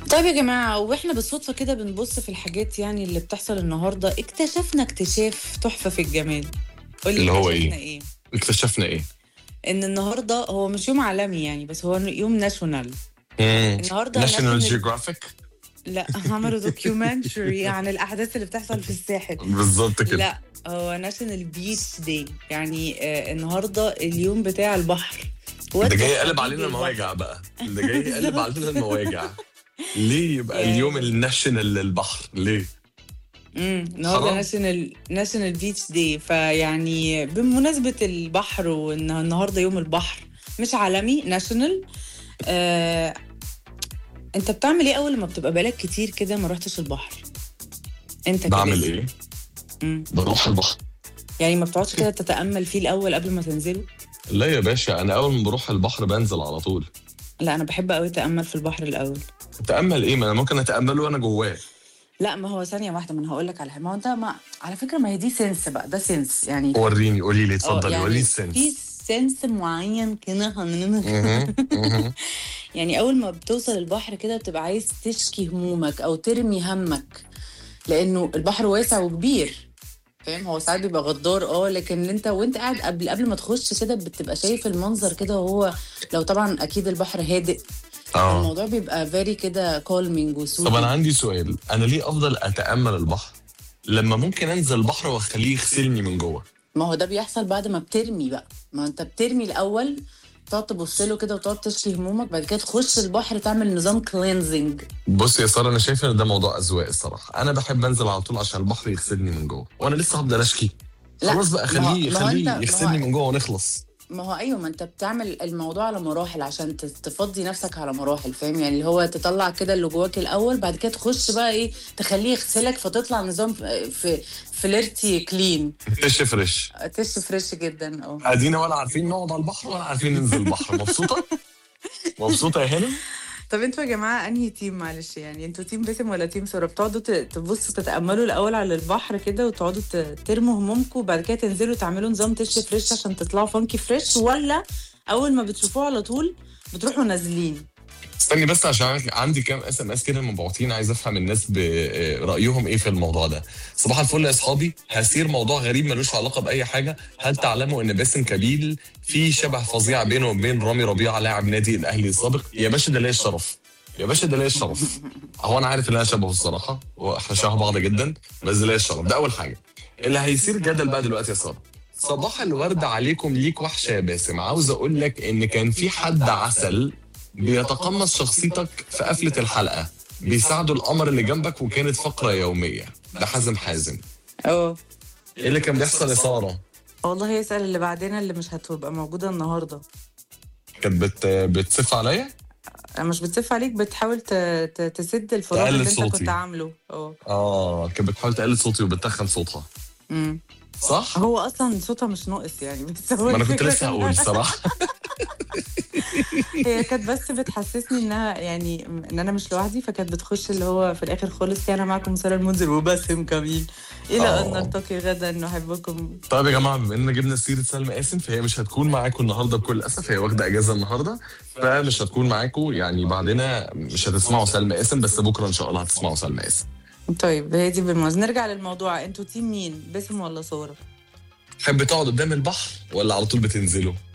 طيب يا جماعة واحنا بالصدفة كده بنبص في الحاجات يعني اللي بتحصل النهاردة اكتشفنا اكتشاف تحفة في الجمال قولي اللي هو اكتشفنا إيه؟ ايه؟ اكتشفنا ايه؟ ان النهاردة هو مش يوم عالمي يعني بس هو يوم ناشونال النهاردة ناشونال national- جيوغرافيك لا عملوا دوكيومنتري عن الاحداث اللي بتحصل في الساحل بالظبط كده لا هو ناشونال بيتش داي يعني آه النهارده اليوم بتاع البحر ده جاي يقلب حبيبي علينا البحر. المواجع بقى ده جاي يقلب علينا المواجع ليه يبقى يعني- اليوم الناشونال للبحر ليه؟ امم النهارده حرام. ناشونال ناشونال بيتش داي فيعني بمناسبه البحر وان النهارده يوم البحر مش عالمي ناشونال آه انت بتعمل ايه اول ما بتبقى بالك كتير كده ما رحتش البحر انت كده بعمل ايه؟ مم. بروح البحر يعني ما بتقعدش كده تتامل فيه الاول قبل ما تنزله لا يا باشا انا اول ما بروح البحر بنزل على طول لا انا بحب قوي اتامل في البحر الاول اتامل ايه ما انا ممكن اتامله وانا جواه لا ما هو ثانيه واحده ما انا هقول لك على حاجه ما هو انت ما على فكره ما هي دي سنس بقى ده سنس يعني وريني قولي لي آه، اتفضلي يعني وريني في السنس سنس معين كده هن- مهم، مهم. يعني اول ما بتوصل البحر كده بتبقى عايز تشكي همومك او ترمي همك لانه البحر واسع وكبير فاهم هو ساعات بيبقى غدار اه لكن انت وانت قاعد قبل قبل ما تخش كده بتبقى شايف المنظر كده وهو لو طبعا اكيد البحر هادئ اه الموضوع بيبقى فيري كده كولمينج طب انا وسوث عندي سؤال انا ليه افضل اتامل البحر لما ممكن انزل البحر واخليه يغسلني من جوه ما هو ده بيحصل بعد ما بترمي بقى ما انت بترمي الاول تقعد تبص له كده وتقعد تشكي همومك بعد كده تخش البحر تعمل نظام كلينزنج بص يا ساره انا شايف ان ده موضوع اذواق الصراحه انا بحب انزل على طول عشان البحر يغسلني من جوه وانا لسه هفضل اشكي لا، خلاص بقى ما هو- خليه ما هو خليه أنت- ما يغسلني هو- من جوه ونخلص ما هو ايوه ما انت بتعمل الموضوع على مراحل عشان ت- تفضي نفسك على مراحل فاهم يعني اللي هو تطلع كده اللي جواك الاول بعد كده تخش بقى ايه تخليه يغسلك فتطلع نظام في- في فليرتي كلين فيش فريش تش فريش جدا اه ادينا ولا عارفين نقعد على البحر ولا عارفين ننزل البحر مبسوطه مبسوطه يا هنا طب انتوا يا جماعه انهي تيم معلش يعني انتوا تيم باسم ولا تيم سورة بتقعدوا ت- تبصوا تتاملوا الاول على البحر كده وتقعدوا ت- ترموا همومكم وبعد كده تنزلوا تعملوا نظام تش فريش عشان تطلعوا فانكي فريش ولا اول ما بتشوفوه على طول بتروحوا نازلين استني بس عشان عندي كام اس ام اس كده مبعوتين عايز افهم الناس برايهم ايه في الموضوع ده صباح الفل يا اصحابي هسير موضوع غريب ملوش علاقه باي حاجه هل تعلموا ان باسم كبيل في شبه فظيع بينه وبين رامي ربيعه لاعب نادي الاهلي السابق يا باشا ده ليا الشرف يا باشا ده ليا الشرف هو انا عارف ان انا شبهه الصراحه واحنا شبه بعض جدا بس ده ليا الشرف ده اول حاجه اللي هيصير جدل بقى دلوقتي يا ساره صباح الورد عليكم ليك وحشه يا باسم عاوز اقول لك ان كان في حد عسل بيتقمص شخصيتك في قفله الحلقه بيساعدوا القمر اللي جنبك وكانت فقره يوميه ده حازم حازم اه ايه اللي كان بيحصل يا ساره والله يسأل اللي بعدين اللي مش هتبقى موجودة النهاردة كانت بت... بتسف عليا أنا مش بتسف عليك بتحاول ت... ت... تسد الفراغ تقلل اللي انت صوتي. كنت عامله اه اه كانت بتحاول تقلل صوتي وبتخن صوتها أمم. صح هو اصلا صوتها مش ناقص يعني بس هو ما انا كنت الفكرة لسه كلها- هقول صراحه هي كانت بس بتحسسني انها يعني ان انا مش لوحدي فكانت بتخش اللي هو في الاخر خالص كان معكم ساره المنذر وباسم كميل الى آه. ان نلتقي غدا نحبكم طيب يا جماعه بما اننا جبنا سيره سلمى قاسم فهي مش هتكون معاكم النهارده بكل اسف هي واخده اجازه النهارده فمش هتكون معاكم يعني بعدنا مش هتسمعوا سلمى قاسم بس بكره ان شاء الله هتسمعوا سلمى قاسم طيب هي دي بالمناسبة نرجع للموضوع انتوا تيم مين باسم ولا صورة تحب تقعد قدام البحر ولا على طول بتنزلوا